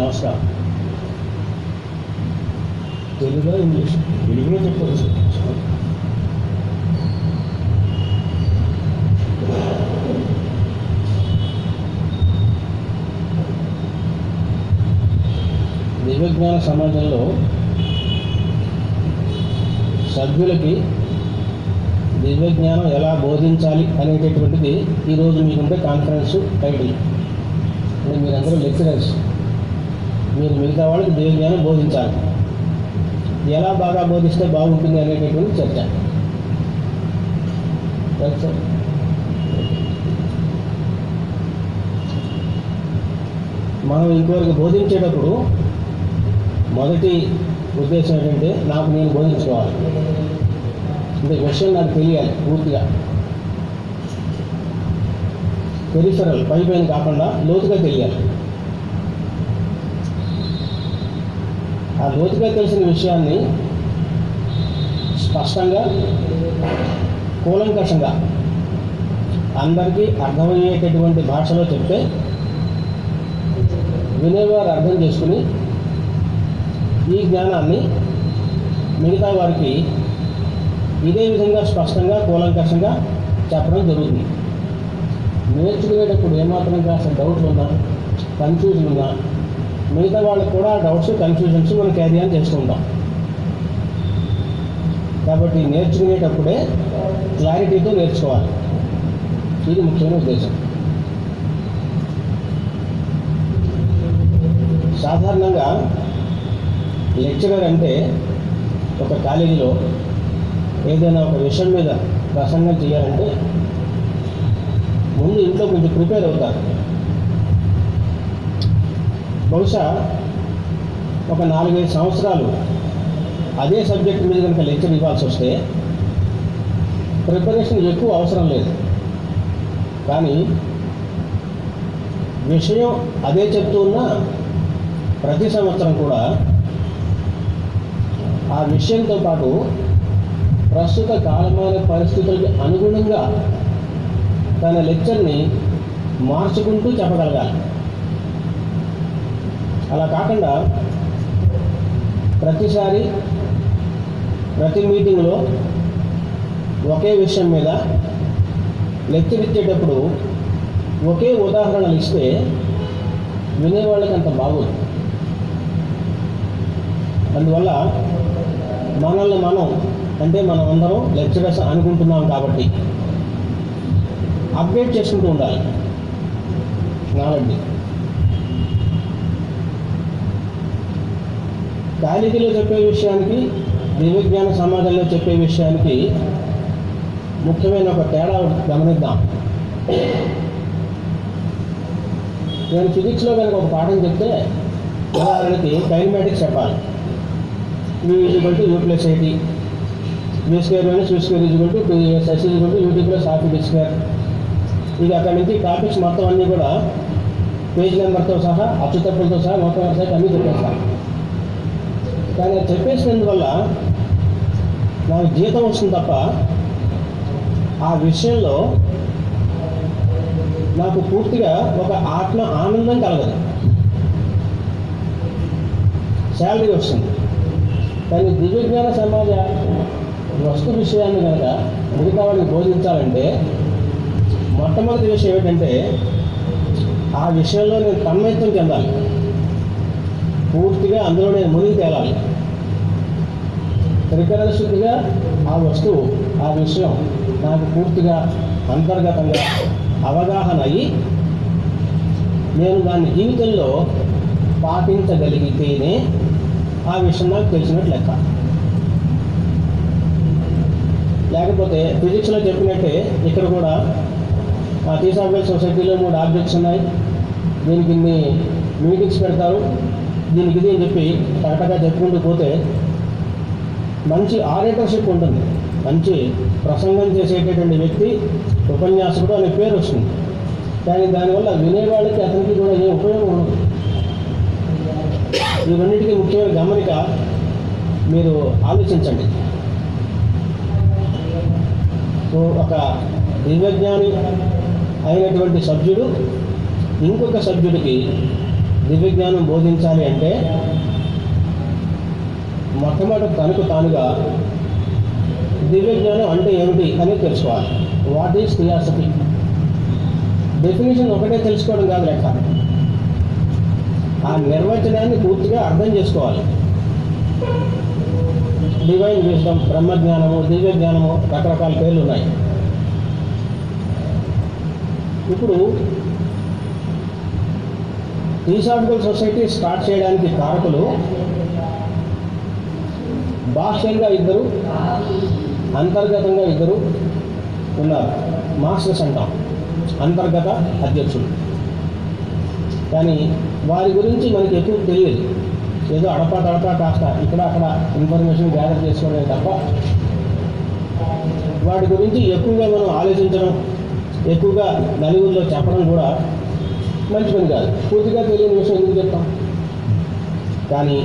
నమస్కారం తెలుగుగా ఇంగ్లీష్ తెలుగులో చెప్పవచ్చు దివ్యజ్ఞాన సమాజంలో సభ్యులకి దివ్యజ్ఞానం ఎలా బోధించాలి అనేటటువంటిది ఈరోజు మీకుంటే కాన్ఫరెన్స్ టైటిల్ అంటే మీరందరూ లెక్చరర్స్ మీరు మిగతా వాళ్ళకి దివ్యజ్ఞానం బోధించాలి ఎలా బాగా బోధిస్తే బాగుంటుంది అనేటటువంటి చర్చ రైట్ సార్ మనం ఇంకొకరికి బోధించేటప్పుడు మొదటి ఉద్దేశం ఏంటంటే నాకు నేను బోధించుకోవాలి అంటే విషయం నాకు తెలియాలి పూర్తిగా పెరిఫరల్ పై పైన కాకుండా లోతుగా తెలియాలి ఆ లోతుగా తెలిసిన విషయాన్ని స్పష్టంగా కూలంకషంగా అందరికీ అర్థమయ్యేటటువంటి భాషలో చెప్తే వినేవారు అర్థం చేసుకుని ఈ జ్ఞానాన్ని మిగతా వారికి ఇదే విధంగా స్పష్టంగా కూలంకషంగా చెప్పడం జరుగుతుంది నేర్చుకునేటప్పుడు ఏమాత్రం కాస్త డౌట్లు ఉన్నా కన్ఫ్యూజన్ ఉన్నా మిగతా వాళ్ళకి కూడా డౌట్స్ కన్ఫ్యూజన్స్ మనం క్యారీ ఆన్ చేస్తూ ఉంటాం కాబట్టి నేర్చుకునేటప్పుడే క్లారిటీతో నేర్చుకోవాలి ఇది ముఖ్యమైన ఉద్దేశం సాధారణంగా లెక్చరర్ అంటే ఒక కాలేజీలో ఏదైనా ఒక విషయం మీద ప్రసంగం చేయాలంటే ముందు ఇంట్లో కొంచెం ప్రిపేర్ అవుతారు బహుశా ఒక నాలుగైదు సంవత్సరాలు అదే సబ్జెక్ట్ మీద కనుక లెక్చర్ ఇవ్వాల్సి వస్తే ప్రిపరేషన్ ఎక్కువ అవసరం లేదు కానీ విషయం అదే చెప్తూ ఉన్నా ప్రతి సంవత్సరం కూడా ఆ విషయంతో పాటు ప్రస్తుత కాలమాన పరిస్థితులకు అనుగుణంగా తన లెక్చర్ని మార్చుకుంటూ చెప్పగలగాలి అలా కాకుండా ప్రతిసారి ప్రతి మీటింగ్లో ఒకే విషయం మీద లెక్చర్ ఇచ్చేటప్పుడు ఒకే ఉదాహరణలు ఇస్తే వినేవాళ్ళకి అంత బాగోదు అందువల్ల మనల్ని మనం అంటే మనం అందరం లెక్చరర్స్ అనుకుంటున్నాం కాబట్టి అప్డేట్ చేసుకుంటూ ఉండాలి నాలెడ్జ్ కాలేజీలో చెప్పే విషయానికి దివ్యజ్ఞాన సమాజంలో చెప్పే విషయానికి ముఖ్యమైన ఒక తేడా ఒకటి గమనిద్దాం నేను ఫిజిక్స్లో కనుక ఒక పాఠం చెప్తే ఉదాహరణకి కైనమాటిక్స్ చెప్పాలి v equal to u plus a t v square minus u square equal to s equal to u t plus half d square ఇక అక్కడి నుంచి టాపిక్స్ మొత్తం అన్నీ కూడా పేజ్ నెంబర్తో సహా అచ్చుతప్పులతో సహా మొత్తం వరుసగా అన్నీ చెప్పేస్తాను కానీ అది చెప్పేసినందువల్ల నాకు జీతం వస్తుంది తప్ప ఆ విషయంలో నాకు పూర్తిగా ఒక ఆత్మ ఆనందం కలగదు శాలరీ వస్తుంది కానీ దివ్యజ్ఞాన సమాజ వస్తు విషయాన్ని కనుక మిగతా వాళ్ళకి బోధించాలంటే మొట్టమొదటి విషయం ఏంటంటే ఆ విషయంలో నేను తన్మయత్వం చెందాలి పూర్తిగా అందులో నేను మునిగి తేలాలి త్రికరణ శుద్ధిగా ఆ వస్తువు ఆ విషయం నాకు పూర్తిగా అంతర్గతంగా అవగాహన అయ్యి నేను దాన్ని జీవితంలో పాటించగలిగితేనే ఆ విషయం నాకు తెలిసినట్టు లెక్క లేకపోతే ఫిజిక్స్లో చెప్పినట్టే ఇక్కడ కూడా ఆ తీసాబెల్ సొసైటీలో మూడు ఆబ్జెక్ట్స్ ఉన్నాయి దీనికి ఇన్ని మీటింగ్స్ పెడతారు దీనికి ఇది అని చెప్పి కరెక్ట్గా చెప్పుకుంటూ పోతే మంచి ఆరేటర్షిప్ ఉంటుంది మంచి ప్రసంగం చేసేటటువంటి వ్యక్తి ఉపన్యాసకుడు అనే పేరు వస్తుంది కానీ దానివల్ల వినేవాళ్ళకి అతనికి కూడా ఏం ఉపయోగం ఉండదు ఇవన్నిటికీ ముఖ్యమైన గమనిక మీరు ఆలోచించండి సో ఒక దివ్యజ్ఞాని అయినటువంటి సభ్యుడు ఇంకొక సభ్యుడికి దివ్య జ్ఞానం బోధించాలి అంటే మొట్టమొదటి తనకు తానుగా దివ్య జ్ఞానం అంటే ఏమిటి అని తెలుసుకోవాలి వాట్ ఈస్ థియాసఫీ డెఫినేషన్ ఒకటే తెలుసుకోవడం కాదు లెక్క ఆ నిర్వచనాన్ని పూర్తిగా అర్థం చేసుకోవాలి డివైన్ విజ్డమ్ బ్రహ్మజ్ఞానము దివ్య జ్ఞానము రకరకాల పేర్లు ఉన్నాయి ఇప్పుడు థియోసాఫికల్ సొసైటీ స్టార్ట్ చేయడానికి కారకులు బాహ్యంగా ఇద్దరు అంతర్గతంగా ఇద్దరు ఉన్నారు మాస్టర్స్ అంటాం అంతర్గత అధ్యక్షులు కానీ వారి గురించి మనకి ఎక్కువ తెలియదు ఏదో అడపా తడపా కాస్త ఇక్కడ అక్కడ ఇన్ఫర్మేషన్ గ్యాదర్ చేసుకోవడమే తప్ప వాటి గురించి ఎక్కువగా మనం ఆలోచించడం ఎక్కువగా నలుగురిలో చెప్పడం కూడా మంచి పని కాదు పూర్తిగా తెలియని విషయం ఎందుకు చెప్తాం కానీ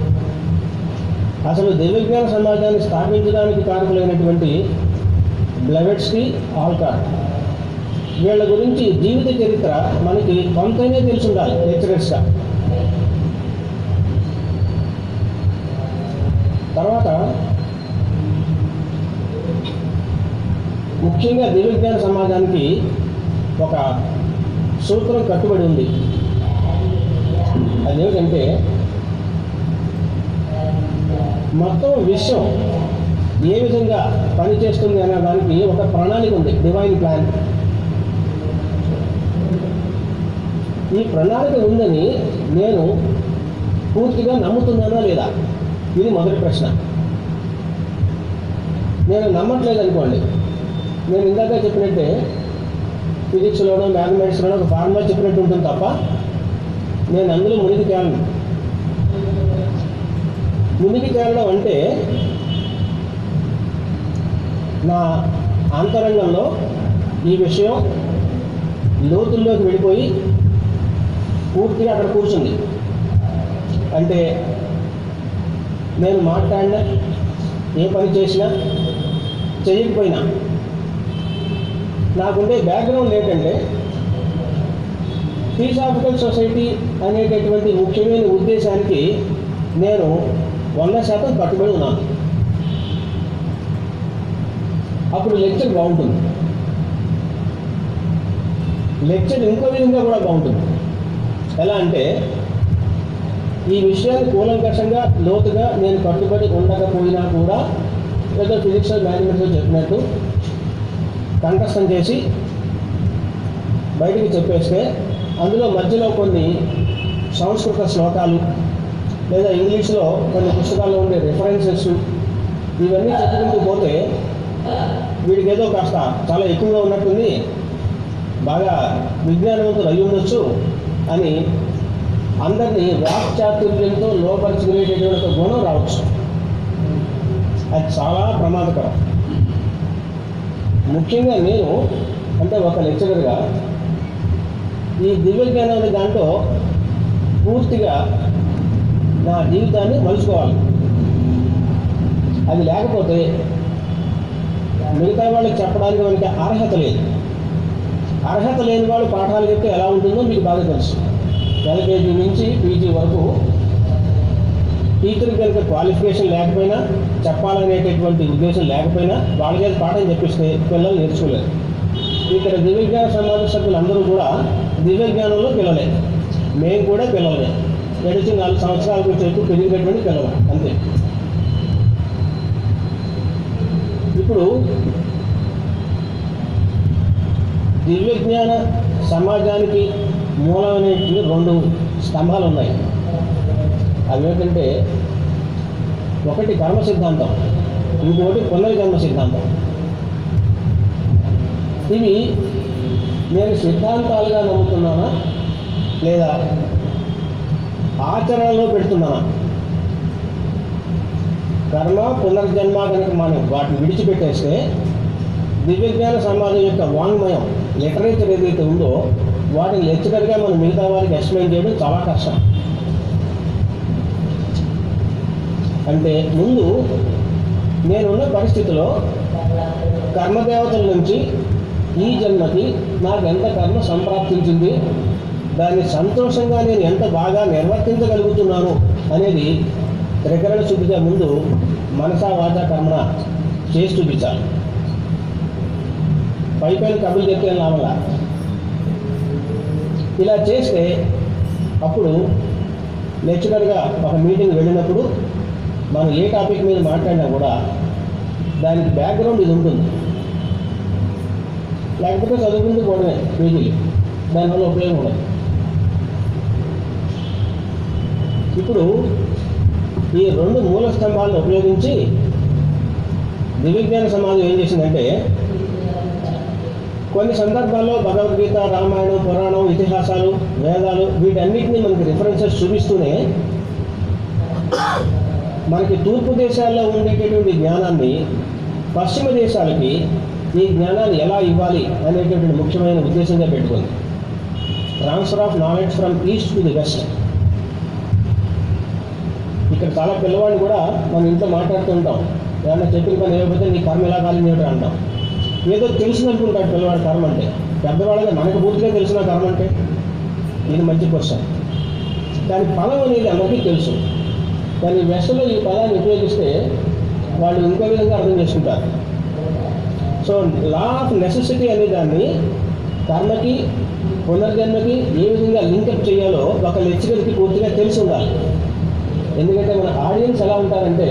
అసలు దివ్యజ్ఞాన సమాజాన్ని స్థాపించడానికి కారకులైనటువంటి బ్లవెట్స్కి ఆల్కార్ వీళ్ళ గురించి జీవిత చరిత్ర మనకి కొంతనే తెలిసి ఉండాలి లెక్చరర్స్గా తర్వాత ముఖ్యంగా దివ్యజ్ఞాన సమాజానికి ఒక సూత్రం కట్టుబడి ఉంది అదేమిటంటే మొత్తం విశ్వం ఏ విధంగా పనిచేస్తుంది అనే దానికి ఒక ప్రణాళిక ఉంది డివైన్ ప్లాన్ ఈ ప్రణాళిక ఉందని నేను పూర్తిగా నమ్ముతున్నానా లేదా ఇది మొదటి ప్రశ్న నేను నమ్మట్లేదు అనుకోండి నేను ఇందాక చెప్పినట్టే ఫిజిక్స్లోనో మ్యాథమెటిక్స్లోనో ఒక ఫార్ములా చెప్పినట్టు ఉంటుంది తప్ప నేను అందులో మునిగి తేలను మునిగి తేలడం అంటే నా అంతరంగంలో ఈ విషయం లోతుల్లోకి వెళ్ళిపోయి పూర్తిగా అక్కడ కూర్చుంది అంటే నేను మాట్లాడినా ఏ పని చేసినా చేయకపోయినా నాకుండే బ్యాక్గ్రౌండ్ ఏంటంటే థియోసాఫికల్ సొసైటీ అనేటటువంటి ముఖ్యమైన ఉద్దేశానికి నేను వంద శాతం కట్టుబడి ఉన్నాను అప్పుడు లెక్చర్ బాగుంటుంది లెక్చర్ ఇంకో విధంగా కూడా బాగుంటుంది ఎలా అంటే ఈ విషయాన్ని కూలంకషంగా లోతుగా నేను కట్టుబడి ఉండకపోయినా కూడా ఏదో ఫిజిక్స్ మ్యాథమెటిక్స్ చెప్పినట్టు కంఠస్థం చేసి బయటికి చెప్పేస్తే అందులో మధ్యలో కొన్ని సంస్కృత శ్లోకాలు లేదా ఇంగ్లీష్లో కొన్ని పుస్తకాల్లో ఉండే రిఫరెన్సెస్ ఇవన్నీ చెప్పుకుంటూ పోతే వీడికి ఏదో కాస్త చాలా ఎక్కువగా ఉన్నట్టుంది బాగా విజ్ఞానవంతులు అయి ఉండొచ్చు అని అందరినీ వాక్చాతుర్యంతో లోపరుచుకునేటటువంటి ఒక గుణం రావచ్చు అది చాలా ప్రమాదకరం ముఖ్యంగా నేను అంటే ఒక లెక్చరర్గా ఈ దివ్య జ్ఞానం అనే దాంట్లో పూర్తిగా నా జీవితాన్ని మలుచుకోవాలి అది లేకపోతే మిగతా వాళ్ళకి చెప్పడానికి మనకి అర్హత లేదు అర్హత లేని వాళ్ళు పాఠాలు చెప్తే ఎలా ఉంటుందో మీకు బాగా తెలుసు ఎల్కేజీ నుంచి పీజీ వరకు టీచర్కి కనుక క్వాలిఫికేషన్ లేకపోయినా చెప్పాలనేటటువంటి ఉద్దేశం లేకపోయినా వాళ్ళ చేత పాఠం చెప్పిస్తే పిల్లలు నేర్చుకోలేరు ఇక్కడ దివ్య జ్ఞాన సమాజ సభ్యులు అందరూ కూడా దివ్య జ్ఞానంలో పిల్లలే మేము కూడా పిల్లలే గడిచి నాలుగు సంవత్సరాలకు చెప్పు పెరిగినటువంటి పిల్లలు అంతే ఇప్పుడు దివ్య జ్ఞాన సమాజానికి మూలమైనటువంటి రెండు స్తంభాలు ఉన్నాయి అవి ఏంటంటే ఒకటి కర్మ సిద్ధాంతం ఇంకొకటి పునర్జన్మ సిద్ధాంతం ఇవి నేను సిద్ధాంతాలుగా నమ్ముతున్నానా లేదా ఆచరణలో పెడుతున్నానా కర్మ పునర్జన్మ కనుక మనం వాటిని విడిచిపెట్టేస్తే దివ్యజ్ఞాన సమాజం యొక్క వాంగ్మయం లిటరేచర్ ఏదైతే ఉందో వాటిని లెక్చరర్గా మనం మిగతా వారికి ఎక్స్ప్లెయిన్ చేయడం చాలా కష్టం అంటే ముందు నేనున్న పరిస్థితిలో కర్మదేవతల నుంచి ఈ జన్మకి నాకు ఎంత కర్మ సంప్రాప్తించింది దాన్ని సంతోషంగా నేను ఎంత బాగా నిర్వర్తించగలుగుతున్నాను అనేది త్రికరణ శుద్ధిగా ముందు మనసా వాచ కర్మణ చేసి చూపించాలి పై పైన కబులు చెప్తే లాభంగా ఇలా చేస్తే అప్పుడు లెక్చరర్గా ఒక మీటింగ్ వెళ్ళినప్పుడు మనం ఏ టాపిక్ మీద మాట్లాడినా కూడా దానికి బ్యాక్గ్రౌండ్ ఇది ఉంటుంది లేకపోతే చదువుకుంటూ పోవడమే పేజీలు దానివల్ల ఉపయోగం ఉండదు ఇప్పుడు ఈ రెండు మూల స్తంభాలను ఉపయోగించి దివ్యజ్ఞాన సమాజం ఏం చేసిందంటే కొన్ని సందర్భాల్లో భగవద్గీత రామాయణం పురాణం ఇతిహాసాలు వేదాలు వీటన్నిటిని మనకి రిఫరెన్సెస్ చూపిస్తూనే మనకి తూర్పు దేశాల్లో ఉండేటటువంటి జ్ఞానాన్ని పశ్చిమ దేశాలకి ఈ జ్ఞానాన్ని ఎలా ఇవ్వాలి అనేటటువంటి ముఖ్యమైన ఉద్దేశంగా పెట్టుకుంది transfer of knowledge from east to the west ఇక్కడ చాలా పిల్లవాడిని కూడా మన ఇంట్లో మాట్లాడుతూ ఉంటాం ఏమన్నా చెప్పిన పని ఏమైపోతే నీ కర్మ ఎలా కాలింది ఏమిటో అంటాం ఏదో తెలిసినట్టుకుంటాడు పిల్లవాడి కర్మ అంటే పెద్దవాళ్ళగా మనకు పూర్తిగా తెలిసిన కర్మ అంటే ఇది మంచి క్వశ్చన్ దాని ఫలం అనేది అందరికీ తెలుసు కానీ వెస్ట్లో ఈ పదాన్ని ఉపయోగిస్తే వాళ్ళు ఇంకో విధంగా అర్థం చేసుకుంటారు సో లా ఆఫ్ నెసెసిటీ అనే దాన్ని కర్మకి పునర్జన్మకి ఏ విధంగా లింకప్ చేయాలో ఒక లెక్చరర్కి పూర్తిగా తెలిసి ఉండాలి ఎందుకంటే మన ఆడియన్స్ ఎలా ఉంటారంటే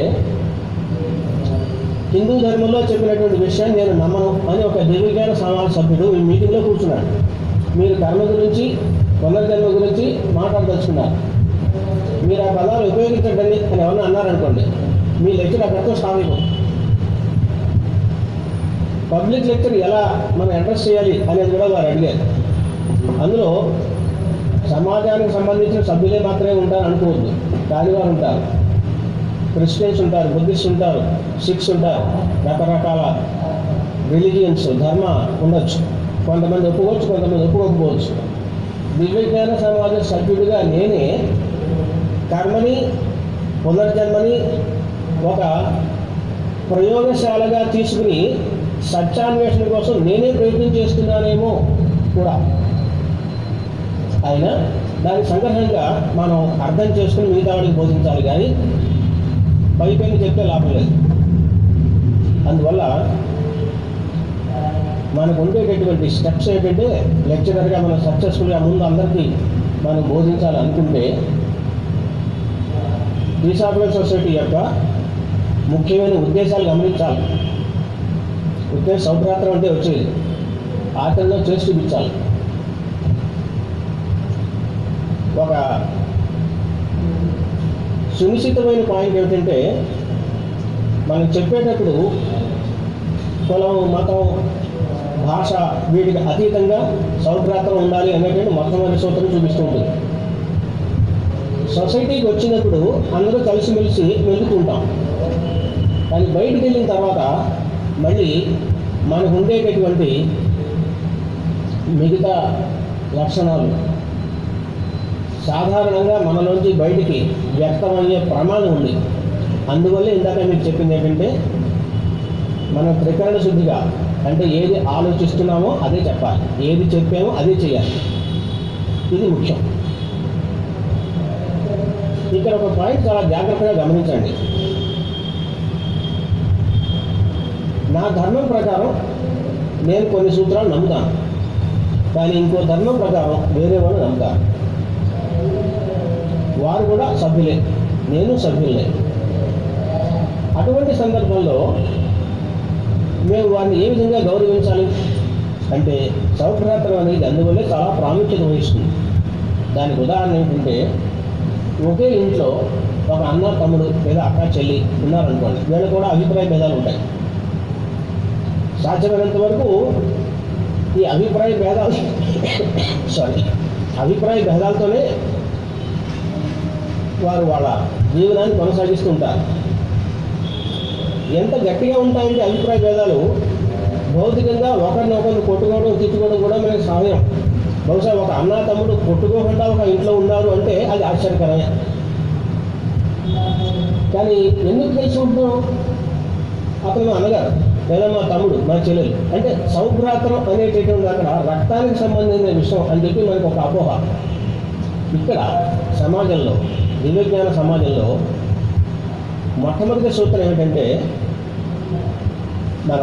హిందూ ధర్మంలో చెప్పినటువంటి విషయాన్ని నేను నమ్మను అని ఒక దివ్యజ్ఞాన సమాజ సభ్యుడు ఈ మీటింగ్లో కూర్చున్నాడు మీరు కర్మ గురించి పునర్జన్మ గురించి మాట్లాడదలుచుకున్నారు మీరు ఆ పదాలు ఉపయోగించండి అని ఎవరన్నా అన్నారనుకోండి మీ లెక్చర్ అక్కడితో స్టాప్ అయిపోతుంది పబ్లిక్ లెక్చర్ ఎలా మనం అడ్రస్ చేయాలి అనేది కూడా వారు అడిగారు అందులో సమాజానికి సంబంధించిన సభ్యులే మాత్రమే ఉంటారు అనుకోవద్దు కాని వారు ఉంటారు క్రిస్టియన్స్ ఉంటారు బుద్ధిస్ట్ ఉంటారు సిక్స్ ఉంటారు రకరకాల రిలీజియన్స్ ధర్మ ఉండొచ్చు కొంతమంది ఒప్పుకోవచ్చు కొంతమంది ఒప్పుకోకపోవచ్చు దివ్యజ్ఞాన సమాజ సభ్యుడిగా నేనే కర్మని పునర్జన్మని ఒక ప్రయోగశాలగా తీసుకుని సత్యాన్వేషణ కోసం నేనే ప్రయత్నం చేస్తున్నానేమో కూడా అయినా దానికి సంగ్రహంగా మనం అర్థం చేసుకుని మిగతా వాడికి బోధించాలి కానీ పై పైన చెప్తే లాభం లేదు అందువల్ల మనకు ఉండేటటువంటి స్టెప్స్ ఏంటంటే లెక్చరర్గా మనం సక్సెస్ఫుల్గా ముందు అందరికీ మనం బోధించాలనుకుంటే డిసాబుల్ సొసైటీ యొక్క ముఖ్యమైన ఉద్దేశాలు గమనించాలి ఉద్దేశ సౌభ్రాత్రం అంటే వచ్చేది ఆచరణలో చేసి చూపించాలి ఒక సునిశ్చితమైన పాయింట్ ఏమిటంటే మనం చెప్పేటప్పుడు కులం మతం భాష వీటికి అతీతంగా సౌభ్రాత్రం ఉండాలి అనేటువంటి మొట్టమొదటి సూత్రం చూపిస్తూ ఉంటుంది సొసైటీకి వచ్చినప్పుడు అందరూ కలిసిమెలిసి మెలుగుతుంటాం కానీ బయటికి వెళ్ళిన తర్వాత మళ్ళీ మనకు ఉండేటటువంటి మిగతా లక్షణాలు సాధారణంగా మనలోంచి బయటికి వ్యక్తమయ్యే ప్రమాదం ఉంది అందువల్ల ఇందాక మీకు చెప్పింది ఏంటంటే మనం త్రికరణ శుద్ధిగా అంటే ఏది ఆలోచిస్తున్నామో అదే చెప్పాలి ఏది చెప్పామో అదే చేయాలి ఇది ముఖ్యం ఇక్కడ ఒక పాయింట్ చాలా జాగ్రత్తగా గమనించండి నా ధర్మం ప్రకారం నేను కొన్ని సూత్రాలు నమ్ముతాను కానీ ఇంకో ధర్మం ప్రకారం వేరే వాళ్ళు నమ్ముతారు వారు కూడా సభ్యులే నేను సభ్యులే అటువంటి సందర్భంలో మేము వారిని ఏ విధంగా గౌరవించాలి అంటే సౌభ్రాత్రం అనేది అందువల్లే చాలా ప్రాముఖ్యత వహిస్తుంది దానికి ఉదాహరణ ఏంటంటే ఒకే ఇంట్లో ఒక అన్న తమ్ముడు లేదా అక్క చెల్లి ఉన్నారనుకోండి వీళ్ళు కూడా అభిప్రాయ భేదాలు ఉంటాయి సాధ్యమైనంత వరకు ఈ అభిప్రాయ భేదాలు సారీ అభిప్రాయ భేదాలతోనే వారు వాళ్ళ జీవనాన్ని కొనసాగిస్తూ ఉంటారు ఎంత గట్టిగా ఉంటాయంటే అభిప్రాయ భేదాలు భౌతికంగా ఒకరినొకరిని కొట్టుకోవడం తిట్టుకోవడం కూడా మనకి సహాయం బహుశా ఒక అన్న తమ్ముడు కొట్టుకోకుండా ఒక ఇంట్లో ఉన్నారు అంటే అది ఆశ్చర్యకరమే కానీ ఎందుకు తెలిసి ఉంటాం అతను అన్నగారు లేదా మా తమ్ముడు మా చెల్లెలు అంటే సౌభ్రాతరం అనేటటువంటి అక్కడ రక్తానికి సంబంధించిన విషయం అని చెప్పి మనకు ఒక అపోహ ఇక్కడ సమాజంలో దివ్యజ్ఞాన సమాజంలో మొట్టమొదటి సూత్రం ఏమిటంటే మన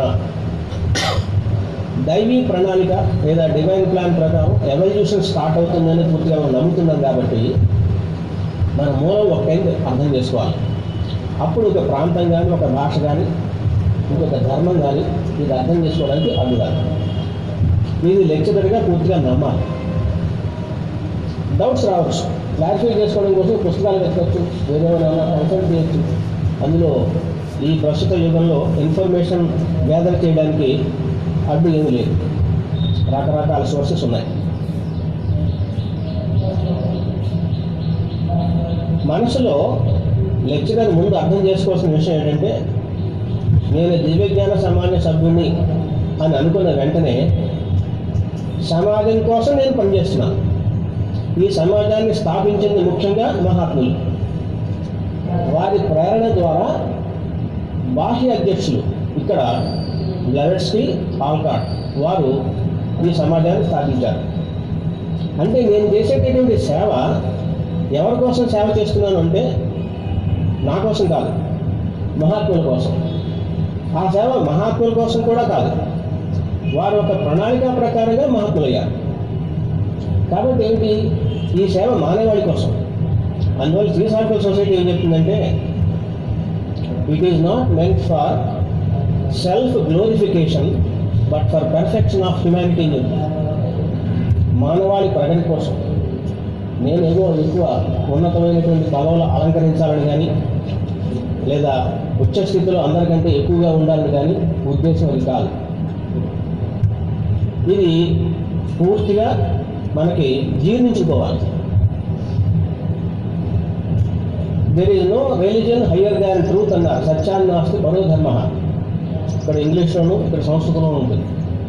దైవీ ప్రణాళిక లేదా డివైన్ ప్లాన్ ప్రకారం ఎవల్యూషన్ స్టార్ట్ అవుతుందని పూర్తిగా మనం నమ్ముతున్నాం కాబట్టి మన మూలం ఒక టైం అర్థం చేసుకోవాలి అప్పుడు ఒక ప్రాంతం కానీ ఒక భాష కానీ ఇంకొక ధర్మం కానీ ఇది అర్థం చేసుకోవడానికి అడ్డుగాలి ఇది లెక్చరర్గా పూర్తిగా నమ్మాలి డౌట్స్ రావచ్చు క్లారిఫై చేసుకోవడం కోసం పుస్తకాలు వెతకచ్చు వేరేమైనా కన్సల్ట్ చేయొచ్చు అందులో ఈ ప్రస్తుత యుగంలో ఇన్ఫర్మేషన్ గ్యాదర్ చేయడానికి అడ్డు ఏమీ లేదు రకరకాల సోర్సెస్ ఉన్నాయి మనసులో లెక్చరర్ ముందు అర్థం చేసుకోవాల్సిన విషయం ఏంటంటే నేను దివ్యజ్ఞాన సమాజ సభ్యుని అని అనుకున్న వెంటనే సమాజం కోసం నేను పనిచేస్తున్నాను ఈ సమాజాన్ని స్థాపించింది ముఖ్యంగా మహాత్ములు వారి ప్రేరణ ద్వారా బాహ్య అధ్యక్షులు ఇక్కడ బ్లవెట్స్కి ఆల్కాట్ వారు ఈ సమాజాన్ని స్థాపించారు అంటే నేను చేసేటటువంటి సేవ ఎవరి కోసం సేవ చేస్తున్నాను అంటే నా కోసం కాదు మహాత్ముల కోసం ఆ సేవ మహాత్ముల కోసం కూడా కాదు వారు ఒక ప్రణాళిక ప్రకారంగా మహాత్ములయ్యారు కాబట్టి ఏంటి ఈ సేవ మానవాళి కోసం అందువల్ల శ్రీసార్కల్ సొసైటీ ఏం చెప్తుందంటే it is not meant for self glorification but for perfection of humanity అని చెప్తుంది మానవాళి ప్రగతి కోసం నేను ఏదో ఎక్కువ ఉన్నతమైనటువంటి పదవులు అలంకరించాలని కానీ లేదా ఉచ్చ స్థితిలో అందరికంటే ఎక్కువగా ఉండాలని కానీ ఉద్దేశం అది కాదు ఇది పూర్తిగా మనకి జీర్ణించుకోవాలి there is no religion higher than truth అన్నారు సత్యాన్ని నాస్తి పరో ధర్మ ఇక్కడ ఇంగ్లీష్లోను ఇక్కడ సంస్కృతంలోనూ ఉంటుంది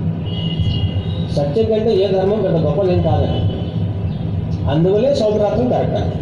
సత్యం కంటే ఏ ధర్మం పెద్ద గొప్పదేం కాదని అందువల్లే సౌభ్రాత్రం కరెక్ట్ అని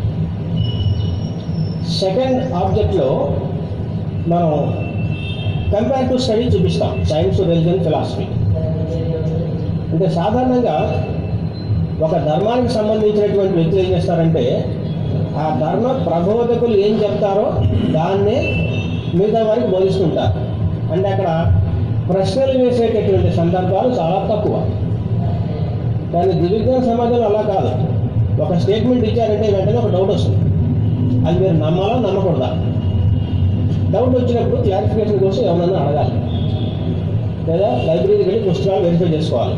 సెకండ్ ఆబ్జెక్ట్లో మనం కంపారిటివ్ స్టడీ చూపిస్తాం సైన్స్ రిలీజన్ ఫిలాసఫీ అంటే సాధారణంగా ఒక ధర్మానికి సంబంధించినటువంటి వ్యక్తులు ఏం చేస్తారంటే ఆ ధర్మ ప్రబోధకులు ఏం చెప్తారో దాన్నే మిగతా వారికి బోధిస్తుంటారు అంటే అక్కడ ప్రశ్నలు వేసేటటువంటి సందర్భాలు చాలా తక్కువ కానీ దివ్యజ్ఞాన సమాజంలో అలా కాదు ఒక స్టేట్మెంట్ ఇచ్చారంటే వెంటనే ఒక డౌట్ వస్తుంది అది మీరు నమ్మాలా నమ్మకూడదా డౌట్ వచ్చినప్పుడు క్లారిఫికేషన్ కోసం ఎవరన్నా అడగాలి లేదా లైబ్రరీకి వెళ్ళి పుస్తకాలు వెరిఫై చేసుకోవాలి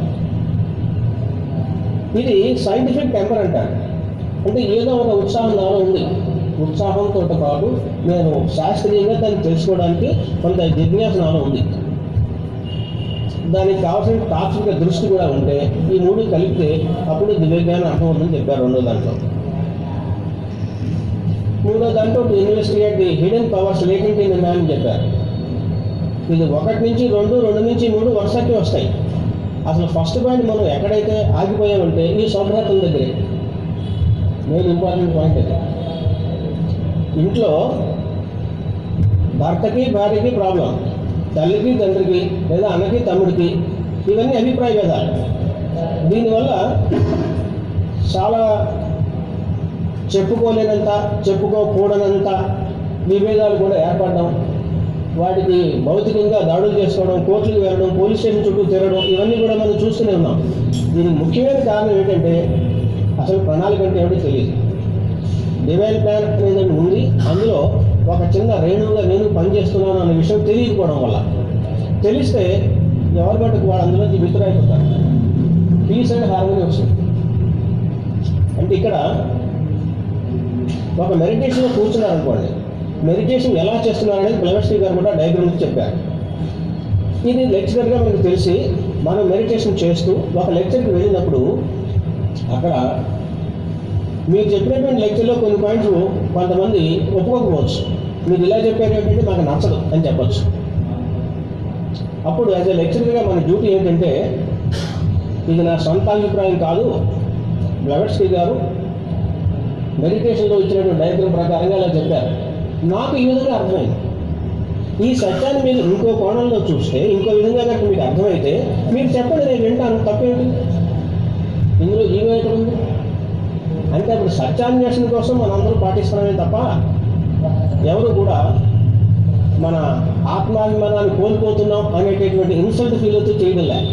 ఇది సైంటిఫిక్ టెంపర్ అంటారు అంటే ఏదో ఒక ఉత్సాహం నాలో ఉంది ఉత్సాహంతో పాటు నేను శాస్త్రీయంగా దాన్ని తెలుసుకోవడానికి కొంత జిజ్ఞాస నాలో ఉంది దానికి కావాల్సిన తాత్విక దృష్టి కూడా ఉంటే ఈ మూడు కలిపితే అప్పుడు దివ్యజ్ఞానం అర్థమవుతుందని చెప్పారు రెండో దాంట్లో మూడో దాంట్లో to investigate the hidden powers latent in man అని చెప్పారు ఇది ఒకటి నుంచి రెండు రెండు నుంచి మూడు వరుసకి వస్తాయి అసలు ఫస్ట్ పాయింట్ మనం ఎక్కడైతే ఆగిపోయామంటే ఈ సౌభ్రతం దగ్గరే మెయిన్ ఇంపార్టెంట్ పాయింట్ అది ఇంట్లో భర్తకి భార్యకి ప్రాబ్లం తల్లికి తండ్రికి లేదా అన్నకి తమ్ముడికి ఇవన్నీ అభిప్రాయ భేదాలు దీనివల్ల చాలా చెప్పుకోలేనంత చెప్పుకోకూడనంత విభేదాలు కూడా ఏర్పడడం వాటికి భౌతికంగా దాడులు చేసుకోవడం కోర్టులకు వెళ్ళడం పోలీస్ స్టేషన్ చుట్టూ తిరగడం ఇవన్నీ కూడా మనం చూస్తూనే ఉన్నాం దీనికి ముఖ్యమైన కారణం ఏంటంటే అసలు ప్రణాళిక అంటే ఏమిటో తెలియదు డివైన్ ప్లాన్ అనేది ఉంది అందులో ఒక చిన్న రేణువుగా నేను పనిచేస్తున్నాను అనే విషయం తెలియకపోవడం వల్ల తెలిస్తే ఎవరి మటుకు వాళ్ళు అందులోంచి విత్డ్రా అయిపోతారు పీస్ అండ్ హార్మోనీ వస్తుంది అంటే ఇక్కడ ఒక మెడిటేషన్లో కూర్చున్నారు అనుకోండి మెడిటేషన్ ఎలా చేస్తున్నారు అనేది బ్లవెస్టీ గారు కూడా డయాగ్రామ్ చెప్పారు ఇది లెక్చరర్గా మనకు తెలిసి మనం మెడిటేషన్ చేస్తూ ఒక లెక్చర్కి వెళ్ళినప్పుడు అక్కడ మీరు చెప్పినటువంటి లెక్చర్లో కొన్ని పాయింట్స్ కొంతమంది ఒప్పుకోకపోవచ్చు మీరు ఇలా చెప్పారు ఏంటంటే మాకు నచ్చదు అని చెప్పచ్చు అప్పుడు యాజ్ ఎ లెక్చరర్గా మన డ్యూటీ ఏంటంటే ఇది నా సొంత అభిప్రాయం కాదు బ్లవెట్స్కీ గారు మెడిటేషన్లో ఇచ్చినటువంటి డయాగ్రామ్ ప్రకారంగా ఇలా చెప్పారు నాకు ఈ విధంగా అర్థమైంది ఈ సత్యాన్ని మీరు ఇంకో కోణంలో చూస్తే ఇంకో విధంగా కనుక మీకు అర్థమైతే మీరు చెప్పండి నేను వింటాను తప్పేంటి ఇందులో ఈగో ఎక్కడ ఉంది అంటే అప్పుడు సత్యాన్వేషణ కోసం మనందరూ పాటిస్తున్నామే తప్ప ఎవరు కూడా మన ఆత్మాభిమానాన్ని కోల్పోతున్నాం అనేటటువంటి ఇన్సల్ట్ ఫీల్ అవుతూ చేయడం లే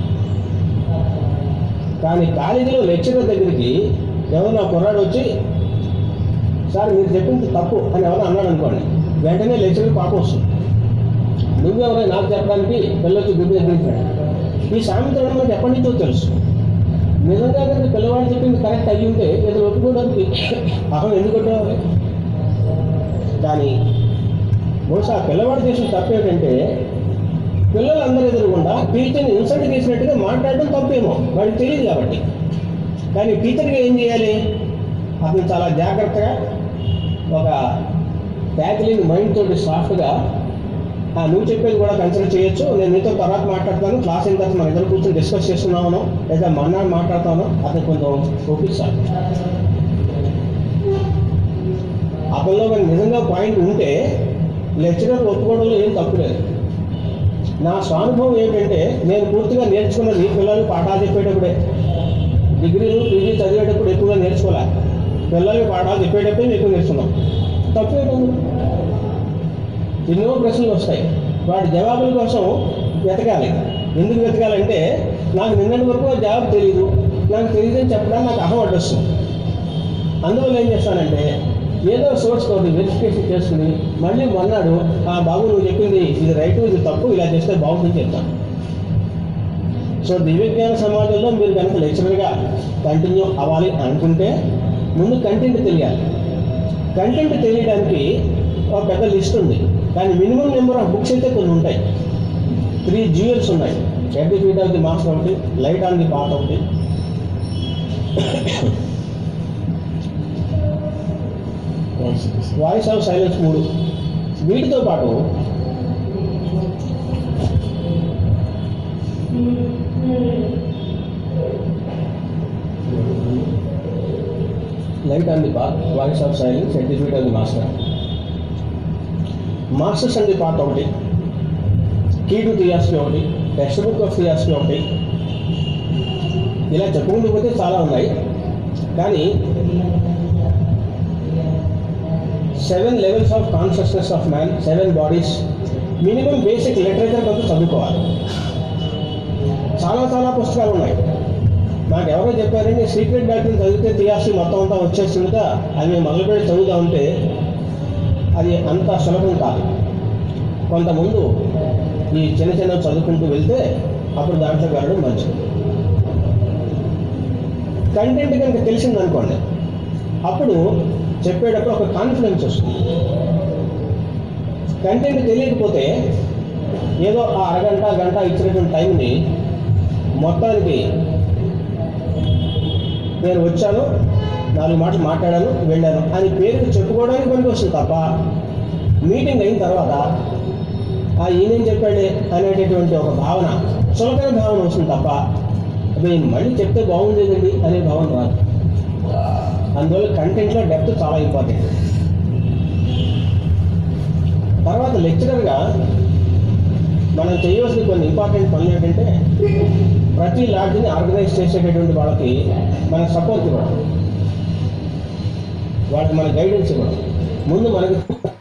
కానీ కాలేజీలో లెక్చరర్ దగ్గరికి ఎవరన్నా కుర్రాడు వచ్చి సార్ మీరు చెప్పింది తప్పు అని ఎవరైనా అన్నాడు అనుకోండి వెంటనే లెక్చరర్ పాపం వస్తుంది నువ్వెవరై నాకు చెప్పడానికి పిల్లలకి గుడ్డు ఎదిరించాడు ఈ సామెత మనకి ఎప్పటి నుంచో తెలుసు నిజంగా కనుక పిల్లవాడు చెప్పింది కరెక్ట్ అయ్యి ఉంటే ఏదో ఒప్పుకోవడానికి అహం ఎందుకు కొట్టేవారు కానీ బహుశా ఆ పిల్లవాడు చేసిన తప్పు ఏంటంటే పిల్లలందరూ ఎదురుగుండా టీచర్ని ఇన్సల్ట్ చేసినట్టుగా మాట్లాడడం తప్పేమో వాడికి తెలియదు కాబట్టి కానీ టీచర్గా ఏం చేయాలి అతను చాలా జాగ్రత్తగా ఒక ట్యాక్లింగ్ మైండ్ తోటి సాఫ్ట్గా "ఆ, నువ్వు చెప్పేది కూడా కన్సిడర్ చేయొచ్చు నేను నీతో తర్వాత మాట్లాడతాను క్లాస్ అయిన తర్వాత మన ఇద్దరు కూర్చొని డిస్కస్ చేస్తున్నాను లేదా మన్నాడు మాట్లాడతాను అతను కొంచెం ఒప్పిస్తాను అతనిలో కానీ నిజంగా పాయింట్ ఉంటే లెక్చరర్ ఒప్పుకోవడంలో ఏం తప్పు లేదు నా స్వానుభవం ఏంటంటే నేను పూర్తిగా నేర్చుకున్నది పిల్లలు పాఠాలు చెప్పేటప్పుడే డిగ్రీలు పీజీ చదివేటప్పుడు ఎక్కువగా నేర్చుకోలే పిల్లలకి పాఠాలు చెప్పేటప్పుడే ఎక్కువ నేర్చుకున్నాం తప్పు ఏంటండి ఎన్నో ప్రశ్నలు వస్తాయి వాటి జవాబుల కోసం వెతకాలి ఎందుకు వెతకాలంటే నాకు నిన్నటి వరకు ఆ జవాబు తెలియదు నాకు తెలియదని చెప్పడానికి నాకు అహం అడ్డొస్తుంది అందువల్ల ఏం చేస్తానంటే ఏదో సోర్స్ తోటి వెరిఫికేషన్ చేసుకుని మళ్ళీ మొన్నాడు ఆ బాబు నువ్వు చెప్పింది ఇది రైట్ ఇది తప్పు ఇలా చేస్తే బాగుందని చెప్తాను సో దివ్యజ్ఞాన సమాజంలో మీరు కనుక లెక్చరర్గా కంటిన్యూ అవ్వాలి అనుకుంటే ముందు కంటెంట్ తెలియాలి కంటెంట్ తెలియడానికి ఒక పెద్ద లిస్ట్ ఉంది కానీ మినిమం నెంబర్ ఆఫ్ బుక్స్ అయితే కొన్ని ఉంటాయి త్రీ జ్యూయల్స్ ఉన్నాయి at the feet of the master ఒకటి లైట్ ఆన్ ది పాత్ ఒకటి వాయిస్ ఆఫ్ సైలెన్స్ మూడు వీటితో పాటు light on the path voice of silence certificate of the master masters and the path ఒకటి కీ టు థియాస్కి ఒకటి text book of థియాస్కి ఒకటి ఇలా చెప్పుకుంటూ పోతే చాలా ఉన్నాయి కానీ seven levels of consciousness of man seven bodies minimum basic literature కొంత చదువుకోవాలి చాలా చాలా పుస్తకాలు ఉన్నాయి నాకు ఎవరో చెప్పారండి సీక్రెట్ డాక్టర్ చదివితే థియాసి మొత్తం అంతా వచ్చేస్తుందిగా అది మేము మొదలుపెట్టి చదువుతా ఉంటే అది అంత సులభం కాదు కొంతముందు ఈ చిన్న చిన్న చదువుకుంటూ వెళ్తే అప్పుడు దాంట్లో వెళ్ళడం మంచిది కంటెంట్ కనుక తెలిసిందనుకోండి అప్పుడు చెప్పేటప్పుడు ఒక కాన్ఫిడెన్స్ వస్తుంది కంటెంట్ తెలియకపోతే ఏదో ఆ అరగంట గంట ఇచ్చినటువంటి టైంని మొత్తానికి నేను వచ్చాను నాలుగు మాటలు మాట్లాడాను వెళ్ళాను అని పేరుకి చెప్పుకోవడానికి పనికి వస్తుంది తప్ప మీటింగ్ అయిన తర్వాత ఆ ఈయనేం చెప్పాడే అనేటటువంటి ఒక భావన చులకన భావన వస్తుంది తప్ప అవి మళ్ళీ చెప్తే బాగుండేదండి అనే భావన రాదు అందువల్ల కంటెంట్లో డెప్త్ చాలా ఇంపార్టెంట్ తర్వాత లెక్చరర్గా మనం చేయవలసిన కొన్ని ఇంపార్టెంట్ పనులు ఏంటంటే ప్రతి లాడ్జిని ఆర్గనైజ్ చేసేటటువంటి వాళ్ళకి మన సపోర్ట్ ఇవ్వడం వాళ్ళకి మన గైడెన్స్ ఇవ్వడం ముందు మనకి